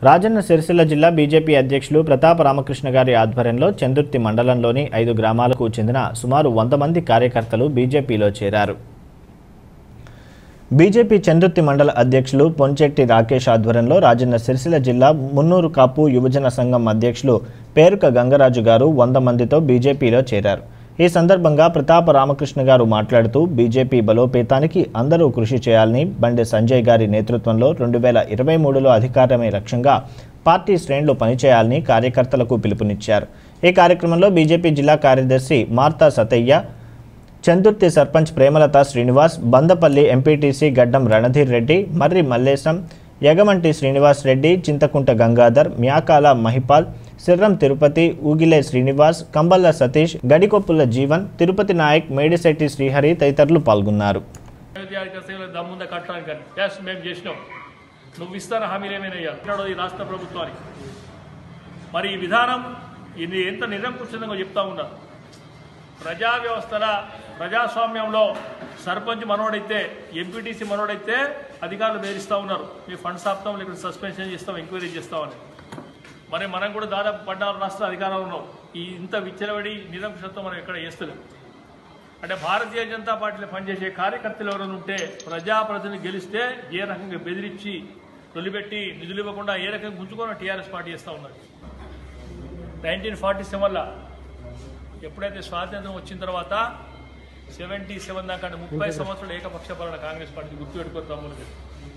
రాజన్న సిరిసిల్ల జిల్లా బీజేపీ అధ్యక్షులు ప్రతాప రామకృష్ణ గారి ఆధ్వర్యంలో చందుర్తి మండలంలోని ఐదు గ్రామాలకు చెందిన సుమారు వంద మంది కార్యకర్తలు బీజేపీలో చేరారు బీజేపీ చందుర్తి మండల అధ్యక్షులు పొంచెట్టి రాకేష్ ఆధ్వర్యంలో రాజన్న సిరిసిల్ల జిల్లా మున్నూరు కాపు యువజన సంఘం అధ్యక్షులు పేరుక గంగరాజు గారు వంద మందితో బీజేపీలో చేరారు ఈ సందర్భంగా ప్రతాప రామకృష్ణ గారు మాట్లాడుతూ బీజేపీ బలోపేతానికి అందరూ కృషి చేయాలని బండి సంజయ్ గారి నేతృత్వంలో రెండు వేల ఇరవై మూడులో అధికారమే లక్ష్యంగా పార్టీ శ్రేణులు పనిచేయాలని కార్యకర్తలకు పిలుపునిచ్చారు ఈ కార్యక్రమంలో బీజేపీ జిల్లా కార్యదర్శి మార్తా సతయ్య చందుర్తి సర్పంచ్ ప్రేమలత శ్రీనివాస్ బందపల్లి ఎంపీటీసీ గడ్డం రణధీర్ రెడ్డి మర్రి మల్లేశం యగమంటి శ్రీనివాస్ రెడ్డి చింతకుంట గంగాధర్ మ్యాకాల మహిపాల్ సిర్రం తిరుపతి ఊగిలే శ్రీనివాస్ కంబల్ల సతీష్ గడికొప్పుల జీవన్ తిరుపతి నాయక్ మేడిశెట్టి శ్రీహరి తదితరులు పాల్గొన్నారు విద్యార్థి సేవలు దమ్ముంద కట్టడానికి కానీ టెస్ట్ మేము చేసినాం నువ్వు ఇస్తాన హామీలు ఏమైనా ఇవ్వాలి ఈ రాష్ట్ర ప్రభుత్వానికి మరి ఈ విధానం ఇది ఎంత నిరంకుశంగా చెప్తా ఉన్నా ప్రజా వ్యవస్థల ప్రజాస్వామ్యంలో సర్పంచ్ మనోడైతే ఎంపీటీసీ మనోడైతే అధికారులు బెదిరిస్తూ ఉన్నారు మీ ఫండ్స్ ఆపుతాం లేకపోతే సస్పెన్షన్ చేస్తాం ఎంక్వైరీ చేస్తామని మరి మనం కూడా దాదాపు పద్నాలుగు రాష్ట్ర అధికారంలో ఉన్నాం ఈ ఇంత విచ్చలబడి నిరంకుశత్వం మనం ఎక్కడ చేస్తలేం అంటే భారతీయ జనతా పార్టీలో పనిచేసే కార్యకర్తలు ఎవరైనా ఉంటే ప్రజాప్రతిని గెలిస్తే ఏ రకంగా బెదిరించి తొలిపెట్టి నిధులు ఇవ్వకుండా ఏ రకంగా గుంజుకొని టీఆర్ఎస్ పార్టీ చేస్తూ ఉన్నారు నైన్టీన్ ఫార్టీ సెవెన్లో ఎప్పుడైతే స్వాతంత్రం వచ్చిన తర్వాత సెవెంటీ సెవెన్ దాకా అంటే ముప్పై సంవత్సరాలు ఏకపక్ష పాలన కాంగ్రెస్ పార్టీ గుర్తుపెట్టుకోరు తమ్ముడు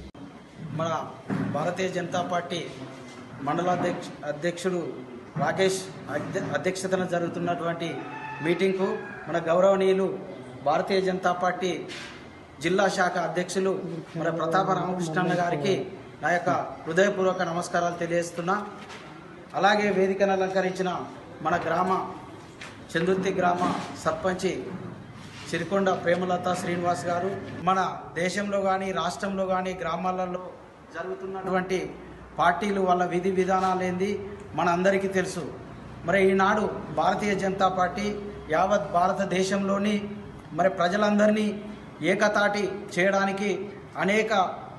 మన భారతీయ జనతా పార్టీ మండలాధ్యక్ష అధ్యక్షుడు రాకేష్ అధ్య- అధ్యక్షతన జరుగుతున్నటువంటి మీటింగ్కు మన గౌరవనీయులు భారతీయ జనతా పార్టీ జిల్లా శాఖ అధ్యక్షులు మన ప్రతాప రామకృష్ణన్న గారికి నా యొక్క హృదయపూర్వక నమస్కారాలు తెలియజేస్తున్నా అలాగే వేదికను అలంకరించిన మన గ్రామ చందుర్తి గ్రామ సర్పంచి సిరికొండ ప్రేమలత శ్రీనివాస్ గారు మన దేశంలో కానీ రాష్ట్రంలో కానీ గ్రామాలలో జరుగుతున్నటువంటి పార్టీలు వాళ్ళ విధి విధానాలు ఏంది మన అందరికీ తెలుసు మరి ఈనాడు భారతీయ జనతా పార్టీ యావత్ భారతదేశంలోని మరి ప్రజలందరినీ ఏకతాటి చేయడానికి అనేక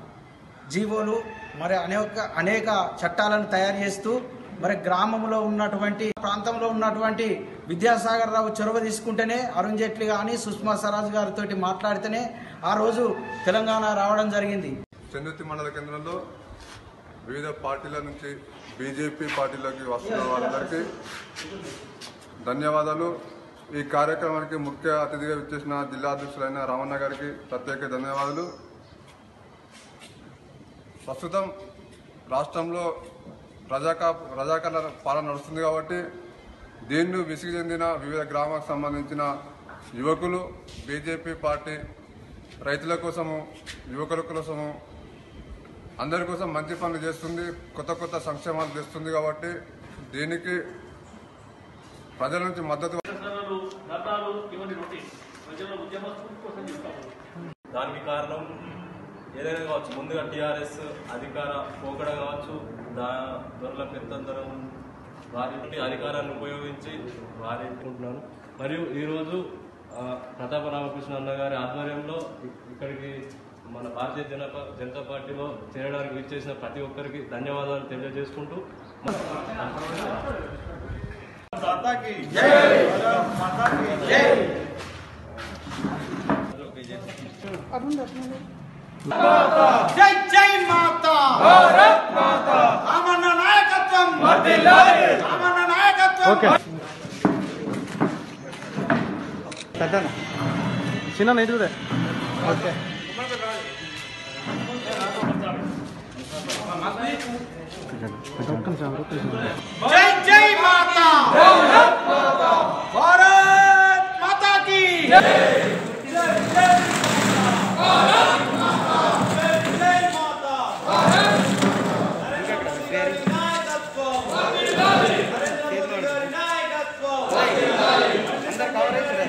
జీవోలు మరి అనేక అనేక చట్టాలను తయారు చేస్తూ మరి గ్రామంలో ఉన్నటువంటి ప్రాంతంలో ఉన్నటువంటి విద్యాసాగర్ రావు చొరవ తీసుకుంటేనే అరుణ్ జైట్లీ కానీ సుష్మా స్వరాజ్ గారితో మాట్లాడితేనే ఆ రోజు తెలంగాణ రావడం జరిగింది చందుర్తి మండల కేంద్రంలో వివిధ పార్టీల నుంచి బీజేపీ పార్టీలోకి వస్తున్న వాళ్ళందరికీ ధన్యవాదాలు ఈ కార్యక్రమానికి ముఖ్య అతిథిగా విచ్చేసిన జిల్లా అధ్యక్షులైన రామన్న గారికి ప్రత్యేక ధన్యవాదాలు ప్రస్తుతం రాష్ట్రంలో ప్రజాకా ప్రజాకరణ పాలన నడుస్తుంది కాబట్టి దీన్ని విసిగి చెందిన వివిధ గ్రామాలకు సంబంధించిన యువకులు బీజేపీ పార్టీ రైతుల కోసము యువకుల కోసము అందరి కోసం మంచి పనులు చేస్తుంది కొత్త కొత్త సంక్షేమాలు తెస్తుంది కాబట్టి దీనికి ప్రజల నుంచి మద్దతు సంఘటనలు గతాలు ఇవన్నీ రొటీన్ ప్రజల ఉద్యమ స్ఫూర్తి కోసం చెప్తాము దానికి కారణం ఏదైనా కావచ్చు ముందుగా టీఆర్ఎస్ అధికార పోకడ కావచ్చు దా దొరల పెద్దంతరం వారి నుండి అధికారాన్ని ఉపయోగించి వారి అనుకుంటున్నాను మరియు ఈరోజు ఆ, ప్రతాప రామకృష్ణ అన్న గారి ఆధ్వర్యంలో ఇ- ఇక్కడికి మన భారతీయ జనపా జనతా పార్టీలో చేరడానికి విచ్చేసిన ప్రతి ఒక్కరికి ధన్యవాదాలు తెలియజేసుకుంటూ జై జై మాతా భారత్ మాతా రామన్న నాయకత్వం వర్ధిల్లాలి రామన్న నాయకత్వం జై జై మాతా భారత్ మాతా భారత్ మాతా की నాయకత్వం